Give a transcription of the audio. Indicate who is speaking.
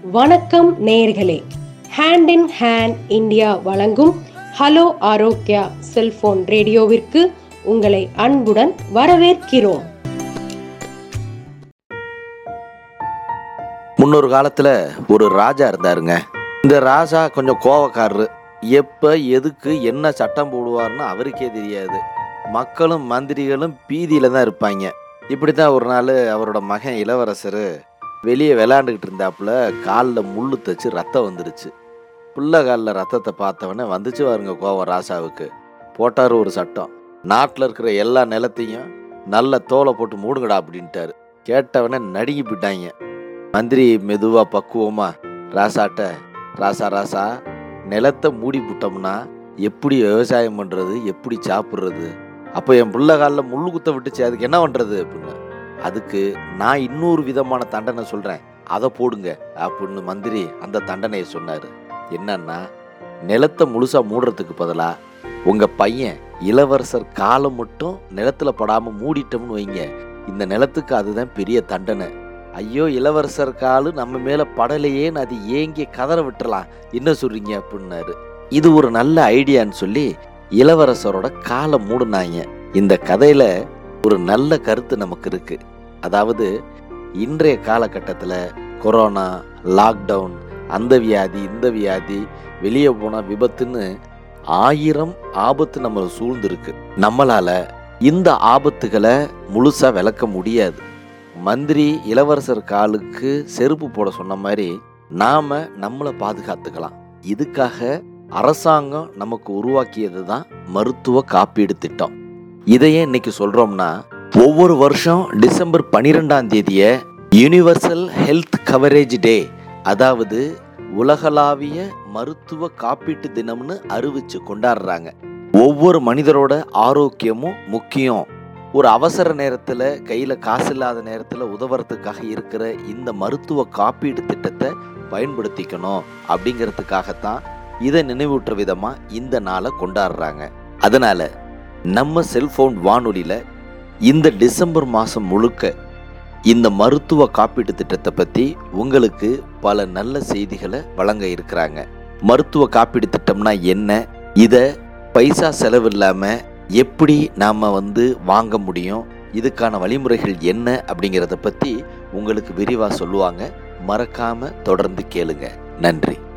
Speaker 1: வணக்கம் நேயர்களே hand in hand India வழங்கும் ஹலோ ஆரோக்கியா செல்போன் ரேடியோவிற்கு உங்களை அன்புடன் வரவேற்கிறோம்
Speaker 2: முன்னொரு காலத்தில் ஒரு ராஜா இருந்தாருங்க இந்த ராஜா கொஞ்சம் கோவக்காரரு எப்போ எதுக்கு என்ன சட்டம் போடுவார்னு அவருக்கே தெரியாது மக்களும் மந்திரிகளும் பீதியில் தான் இருப்பாங்க இப்படி தான் ஒரு நாள் அவரோட மகன் இளவரசர் வெளியே விளையாண்டுக்கிட்டு இருந்தாப்புல காலில் முள்ளு தச்சு ரத்தம் வந்துருச்சு புள்ள காலில் ரத்தத்தை பார்த்தவொடனே வந்துச்சு பாருங்க கோவம் ராசாவுக்கு போட்டார் ஒரு சட்டம் நாட்டில் இருக்கிற எல்லா நிலத்தையும் நல்ல தோலை போட்டு மூடுங்கடா அப்படின்ட்டாரு கேட்டவனே நடுங்கி போயிட்டாங்க மந்திரி மெதுவா பக்குவமா ராசாட்ட ராசா ராசா நிலத்தை மூடி விட்டோம்னா எப்படி விவசாயம் பண்றது எப்படி சாப்பிட்றது அப்போ என் புள்ள காலில் முள்ளு குத்த விட்டுச்சு அதுக்கு என்ன பண்றது அப்படின்னு அதுக்கு நான் இன்னொரு விதமான தண்டனை சொல்றேன் அதை போடுங்க அப்படின்னு மந்திரி அந்த தண்டனையை சொன்னாரு என்னன்னா நிலத்தை முழுசா மூடுறதுக்கு பதிலா உங்க பையன் இளவரசர் காலம் மட்டும் நிலத்துல படாம மூடிட்டோம்னு வைங்க இந்த நிலத்துக்கு அதுதான் பெரிய தண்டனை ஐயோ இளவரசர் காலு நம்ம மேல படலையேன்னு அது ஏங்கி கதற விட்டுறலாம் என்ன சொல்றீங்க அப்படின்னாரு இது ஒரு நல்ல ஐடியான்னு சொல்லி இளவரசரோட காலை மூடுனாங்க இந்த கதையில ஒரு நல்ல கருத்து நமக்கு இருக்கு அதாவது இன்றைய காலகட்டத்தில் கொரோனா லாக்டவுன் அந்த வியாதி இந்த வியாதி வெளியே போன விபத்துன்னு ஆயிரம் ஆபத்து நம்ம சூழ்ந்திருக்கு நம்மளால இந்த ஆபத்துகளை முழுசா விளக்க முடியாது மந்திரி இளவரசர் காலுக்கு செருப்பு போட சொன்ன மாதிரி நாம நம்மளை பாதுகாத்துக்கலாம் இதுக்காக அரசாங்கம் நமக்கு உருவாக்கியது தான் மருத்துவ காப்பீடு திட்டம் இதையே இன்னைக்கு சொல்றோம்னா ஒவ்வொரு வருஷம் டிசம்பர் பனிரெண்டாம் தேதிய யூனிவர்சல் ஹெல்த் கவரேஜ் டே அதாவது உலகளாவிய மருத்துவ காப்பீட்டு தினம்னு அறிவிச்சு கொண்டாடுறாங்க ஒவ்வொரு மனிதரோட ஆரோக்கியமும் முக்கியம் ஒரு அவசர நேரத்தில் கையில் காசு இல்லாத நேரத்தில் உதவுறதுக்காக இருக்கிற இந்த மருத்துவ காப்பீடு திட்டத்தை பயன்படுத்திக்கணும் அப்படிங்கிறதுக்காகத்தான் இதை நினைவூட்டுற விதமாக இந்த நாளை கொண்டாடுறாங்க அதனால நம்ம செல்போன் வானொலியில் இந்த டிசம்பர் மாதம் முழுக்க இந்த மருத்துவ காப்பீட்டு திட்டத்தை பற்றி உங்களுக்கு பல நல்ல செய்திகளை வழங்க இருக்கிறாங்க மருத்துவ காப்பீடு திட்டம்னா என்ன இதை பைசா செலவு இல்லாமல் எப்படி நாம் வந்து வாங்க முடியும் இதுக்கான வழிமுறைகள் என்ன அப்படிங்கிறத பற்றி உங்களுக்கு விரிவாக சொல்லுவாங்க மறக்காம தொடர்ந்து கேளுங்க நன்றி